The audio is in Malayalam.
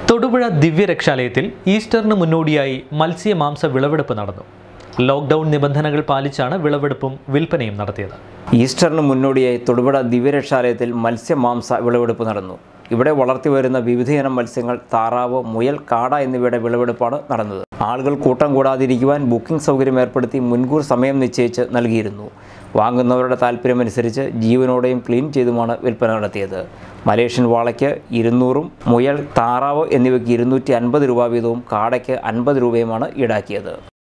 തൊടുപുഴ ദിവ്യരക്ഷാലയത്തിൽ ഈസ്റ്ററിന് മുന്നോടിയായി മത്സ്യമാംസ വിളവെടുപ്പ് നടന്നു ലോക്ക്ഡൌൺ നിബന്ധനകൾ പാലിച്ചാണ് വിളവെടുപ്പും വിൽപ്പനയും നടത്തിയത് ഈസ്റ്ററിന് മുന്നോടിയായി തൊടുപുഴ ദിവ്യരക്ഷാലയത്തിൽ മത്സ്യമാംസ വിളവെടുപ്പ് നടന്നു ഇവിടെ വളർത്തിവരുന്ന വിവിധയിനം മത്സ്യങ്ങൾ താറാവ് മുയൽ കാട എന്നിവയുടെ വിളവെടുപ്പാണ് നടന്നത് ആളുകൾ കൂട്ടം കൂടാതിരിക്കുവാൻ ബുക്കിംഗ് സൗകര്യം ഏർപ്പെടുത്തി മുൻകൂർ സമയം നിശ്ചയിച്ച് നൽകിയിരുന്നു വാങ്ങുന്നവരുടെ താല്പര്യമനുസരിച്ച് ജീവനോടെയും ക്ലീൻ ചെയ്തുമാണ് വിൽപ്പന നടത്തിയത് മലേഷ്യൻ വാളയ്ക്ക് ഇരുന്നൂറും മുയൽ താറാവ് എന്നിവയ്ക്ക് ഇരുന്നൂറ്റി അൻപത് രൂപ വീതവും കാടയ്ക്ക് അൻപത് രൂപയുമാണ് ഈടാക്കിയത്